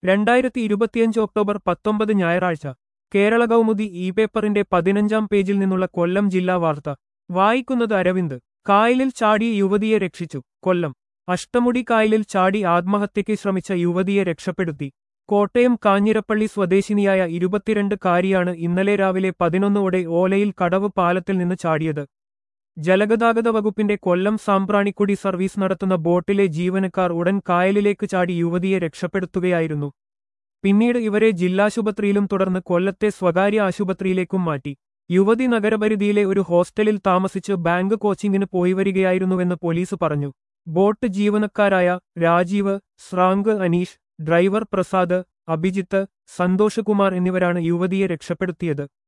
രണ്ടായിരത്തി ഇരുപത്തിയഞ്ച് ഒക്ടോബർ പത്തൊമ്പത് ഞായറാഴ്ച കേരള കൗമുദി ഇ പേപ്പറിന്റെ പതിനഞ്ചാം പേജിൽ നിന്നുള്ള കൊല്ലം ജില്ലാ വാർത്ത വായിക്കുന്നത് അരവിന്ദ് കായലിൽ ചാടി യുവതിയെ രക്ഷിച്ചു കൊല്ലം അഷ്ടമുടി കായലിൽ ചാടി ആത്മഹത്യയ്ക്ക് ശ്രമിച്ച യുവതിയെ രക്ഷപ്പെടുത്തി കോട്ടയം കാഞ്ഞിരപ്പള്ളി സ്വദേശിനിയായ ഇരുപത്തിരണ്ട് കാരിയാണ് ഇന്നലെ രാവിലെ പതിനൊന്നോടെ ഓലയിൽ കടവ് പാലത്തിൽ നിന്ന് ചാടിയത് ജലഗതാഗത വകുപ്പിന്റെ കൊല്ലം സാമ്പ്രാണിക്കുടി സർവീസ് നടത്തുന്ന ബോട്ടിലെ ജീവനക്കാർ ഉടൻ കായലിലേക്ക് ചാടി യുവതിയെ രക്ഷപ്പെടുത്തുകയായിരുന്നു പിന്നീട് ഇവരെ ജില്ലാശുപത്രിയിലും തുടർന്ന് കൊല്ലത്തെ സ്വകാര്യ ആശുപത്രിയിലേക്കും മാറ്റി യുവതി നഗരപരിധിയിലെ ഒരു ഹോസ്റ്റലിൽ താമസിച്ച് ബാങ്ക് കോച്ചിങ്ങിന് പോയി വരികയായിരുന്നുവെന്ന് പോലീസ് പറഞ്ഞു ബോട്ട് ജീവനക്കാരായ രാജീവ് ശ്രാങ്ക് അനീഷ് ഡ്രൈവർ പ്രസാദ് അഭിജിത്ത് സന്തോഷ് കുമാർ എന്നിവരാണ് യുവതിയെ രക്ഷപ്പെടുത്തിയത്